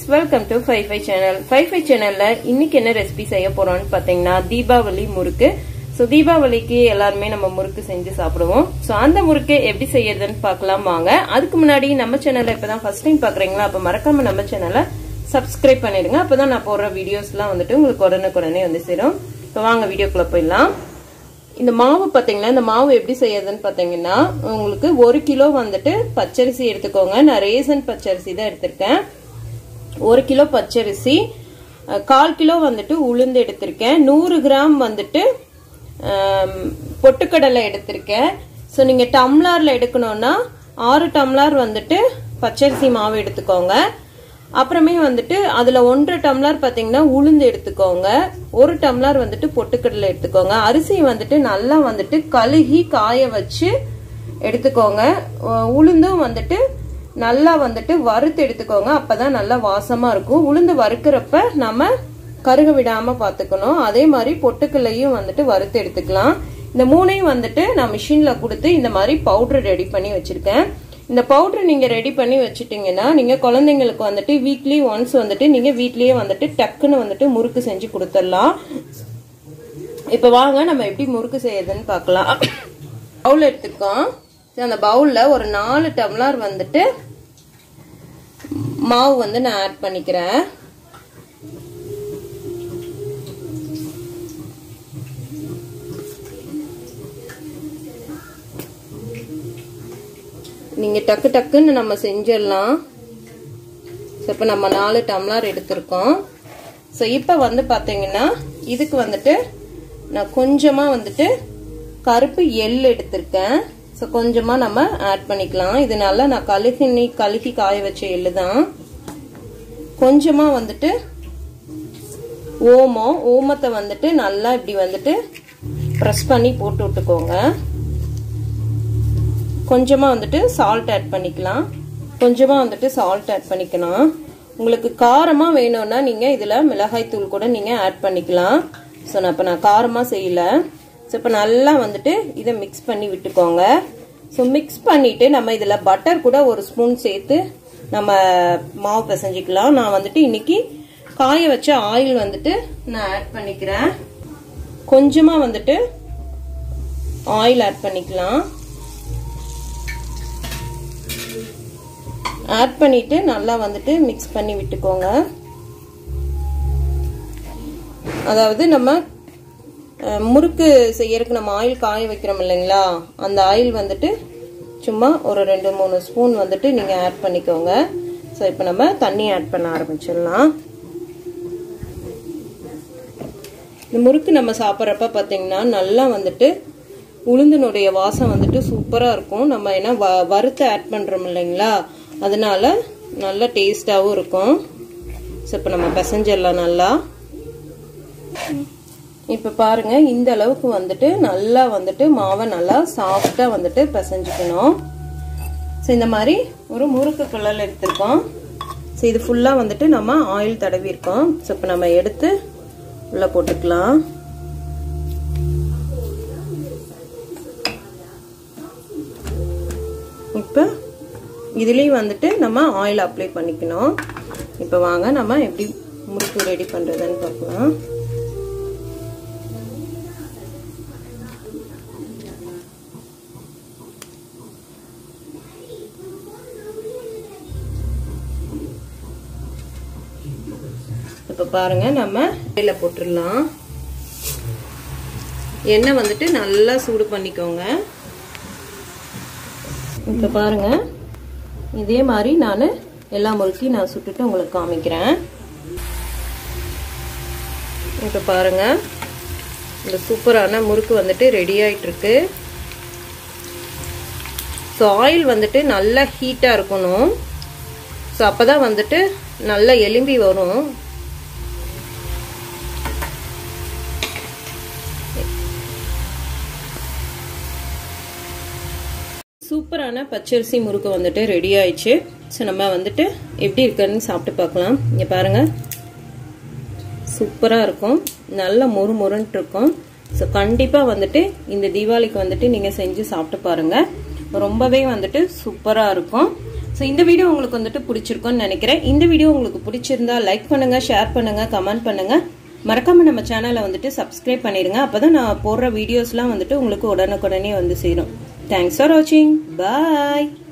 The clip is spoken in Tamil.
welcome to five five channel five five சேனல்ல இன்னைக்கு என்ன ரெசிபி செய்ய போறோம்னு பாத்தீங்கன்னா தீபாவளி முறுக்கு ஸோ தீபாவளிக்கு எல்லாருமே நம்ம முறுக்கு செஞ்சு சாப்பிடுவோம் ஸோ அந்த முறுக்கு எப்படி செய்யறதுன்னு பார்க்கலாம் வாங்க அதுக்கு முன்னாடி நம்ம சேனலை இப்பதான் ஃபர்ஸ்ட் டைம் பாக்குறீங்களா அப்ப மறக்காம நம்ம சேனலை சப்ஸ்கிரைப் பண்ணிடுங்க அப்பதான் நான் போடுற வீடியோஸ்லாம் வந்துட்டு உங்களுக்கு உடனுக்குடனே வந்து சேரும் இப்போ வாங்க வீடியோக்குள்ள போயிடலாம் இந்த மாவு பார்த்தீங்கன்னா இந்த மாவு எப்படி செய்யறதுன்னு பார்த்தீங்கன்னா உங்களுக்கு ஒரு கிலோ வந்துட்டு பச்சரிசி எடுத்துக்கோங்க நான் ரேசன் பச்சரிசி தான் எடுத்திருக்கேன் ஒரு கிலோ பச்சரிசி கால் கிலோ வந்துட்டு உளுந்து எடுத்திருக்கேன் நூறு கிராம் வந்துட்டு பொட்டுக்கடலை எடுத்திருக்கேன் ஸோ நீங்கள் டம்ளாரில் எடுக்கணும்னா ஆறு டம்ளார் வந்துட்டு பச்சரிசி மாவு எடுத்துக்கோங்க அப்புறமே வந்துட்டு அதுல ஒன்றரை டம்ளர் பாத்தீங்கன்னா உளுந்து எடுத்துக்கோங்க ஒரு டம்ளர் வந்துட்டு பொட்டுக்கடலை எடுத்துக்கோங்க அரிசி வந்துட்டு நல்லா வந்துட்டு கழுகி காய வச்சு எடுத்துக்கோங்க உளுந்தும் வந்துட்டு நல்லா வந்துட்டு வறுத்து எடுத்துக்கோங்க அப்பதான் நல்லா வாசமா இருக்கும் உளுந்து வறுக்கிறப்ப நம்ம கருக விடாம பாத்துக்கணும் அதே மாதிரி பொட்டுக்கல்லையும் வந்துட்டு வறுத்து எடுத்துக்கலாம் இந்த மூணையும் வந்துட்டு நான் மிஷின்ல கொடுத்து இந்த மாதிரி பவுடர் ரெடி பண்ணி வச்சிருக்கேன் இந்த பவுடர் நீங்க ரெடி பண்ணி வச்சுட்டீங்கன்னா நீங்க குழந்தைங்களுக்கு வந்துட்டு வீக்லி ஒன்ஸ் வந்துட்டு நீங்க வீட்லயே வந்துட்டு டக்குன்னு வந்துட்டு முறுக்கு செஞ்சு கொடுத்துடலாம் இப்ப வாங்க நம்ம எப்படி முறுக்கு செய்யறதுன்னு பார்க்கலாம் பவுல் எடுத்துக்கோம் அந்த பவுல்ல ஒரு நாலு டம்ளர் வந்துட்டு மாவு வந்து நான் ஆட் பண்ணிக்கிறேன் நீங்க டக்கு டக்குன்னு நம்ம செஞ்சிடலாம் ஸோ இப்போ நம்ம நாலு டம்ளர் எடுத்திருக்கோம் ஸோ இப்போ வந்து பார்த்தீங்கன்னா இதுக்கு வந்துட்டு நான் கொஞ்சமாக வந்துட்டு கருப்பு எள் எடுத்திருக்கேன் ஸோ கொஞ்சமாக நம்ம ஆட் பண்ணிக்கலாம் இதனால நான் கழுகி கழுகி காய வச்ச எள்ளு தான் கொஞ்சமாக வந்துட்டு ஓமம் ஓமத்தை வந்துட்டு நல்லா இப்படி வந்துட்டு ப்ரெஸ் பண்ணி போட்டு விட்டுக்கோங்க கொஞ்சமாக வந்துட்டு சால்ட் ஆட் பண்ணிக்கலாம் கொஞ்சமாக வந்துட்டு சால்ட் ஆட் பண்ணிக்கலாம் உங்களுக்கு காரமாக வேணும்னா நீங்கள் இதில் மிளகாய் தூள் கூட நீங்கள் ஆட் பண்ணிக்கலாம் ஸோ நான் இப்போ நான் காரமாக செய்யலை ஸோ இப்போ நல்லா வந்துட்டு இதை மிக்ஸ் பண்ணி விட்டுக்கோங்க ஸோ மிக்ஸ் பண்ணிவிட்டு நம்ம இதில் பட்டர் கூட ஒரு ஸ்பூன் சேர்த்து நம்ம மாவு பிசைஞ்சிக்கலாம் நான் வந்துட்டு இன்னைக்கு காய வச்ச ஆயில் வந்துட்டு நான் ஆட் பண்ணிக்கிறேன் கொஞ்சமாக வந்துட்டு ஆயில் ஆட் பண்ணிக்கலாம் ஆட் பண்ணிட்டு நல்லா வந்துட்டு மிக்ஸ் பண்ணி விட்டுக்கோங்க அதாவது நம்ம முறுக்கு செய்யறதுக்கு நம்ம ஆயில் காய வைக்கிறோம் இல்லைங்களா அந்த ஆயில் வந்துட்டு சும்மா ஒரு ரெண்டு மூணு ஸ்பூன் வந்துட்டு நீங்கள் ஆட் பண்ணிக்கோங்க ஸோ இப்போ நம்ம தண்ணி ஆட் பண்ண ஆரம்பிச்சிடலாம் இந்த முறுக்கு நம்ம சாப்பிட்றப்ப பார்த்தீங்கன்னா நல்லா வந்துட்டு உளுந்தினுடைய வாசம் வந்துட்டு சூப்பராக இருக்கும் நம்ம ஏன்னா வ வறுத்து ஆட் பண்ணுறோம் இல்லைங்களா அதனால நல்லா டேஸ்டாகவும் இருக்கும் ஸோ இப்போ நம்ம பிசைஞ்சிடலாம் நல்லா இப்போ பாருங்க இந்த அளவுக்கு வந்துட்டு நல்லா வந்துட்டு மாவை நல்லா சாஃப்டாக வந்துட்டு பிசைஞ்சுக்கணும் ஸோ இந்த மாதிரி ஒரு முறுக்கு குழல் எடுத்திருக்கோம் ஸோ இது ஃபுல்லாக வந்துட்டு நம்ம ஆயில் தடவிருக்கோம் ஸோ இப்போ நம்ம எடுத்து உள்ளே போட்டுக்கலாம் இப்போ இதுலேயும் வந்துட்டு நம்ம ஆயில் அப்ளை பண்ணிக்கணும் இப்போ வாங்க நம்ம எப்படி முறுக்கு ரெடி பண்ணுறதுன்னு பார்க்கலாம் இப்போ பாருங்க நம்ம இதில் போட்டுடலாம் எண்ணெய் வந்துட்டு நல்லா சூடு பண்ணிக்கோங்க இப்போ பாருங்க இதே மாதிரி நான் எல்லா முறுக்கையும் நான் சுட்டுட்டு உங்களுக்கு காமிக்கிறேன் இப்போ பாருங்க இந்த சூப்பரான முறுக்கு வந்துட்டு ரெடி ஆயிட்டு இருக்கு ஸோ ஆயில் வந்துட்டு நல்லா ஹீட்டாக இருக்கணும் ஸோ அப்போ தான் வந்துட்டு நல்லா எலும்பி வரும் சூப்பரான பச்சரிசி முறுக்கு வந்துட்டு ரெடி ஆயிடுச்சு ஸோ நம்ம வந்துட்டு எப்படி இருக்குன்னு சாப்பிட்டு பார்க்கலாம் இங்கே பாருங்க சூப்பராக இருக்கும் நல்ல மொறு மொறுன்ட்டு இருக்கும் ஸோ கண்டிப்பாக வந்துட்டு இந்த தீபாவளிக்கு வந்துட்டு நீங்கள் செஞ்சு சாப்பிட்டு பாருங்கள் ரொம்பவே வந்துட்டு சூப்பராக இருக்கும் ஸோ இந்த வீடியோ உங்களுக்கு வந்துட்டு பிடிச்சிருக்கும்னு நினைக்கிறேன் இந்த வீடியோ உங்களுக்கு பிடிச்சிருந்தா லைக் பண்ணுங்க ஷேர் பண்ணுங்க கமெண்ட் பண்ணுங்க மறக்காம நம்ம சேனலை வந்துட்டு சப்ஸ்கிரைப் பண்ணிடுங்க அப்பதான் நான் போடுற வீடியோஸ்லாம் வந்துட்டு உங்களுக்கு உடனுக்குடனே வந்து சேரும் தேங்க்ஸ் ஃபார் வாட்சிங் பாய்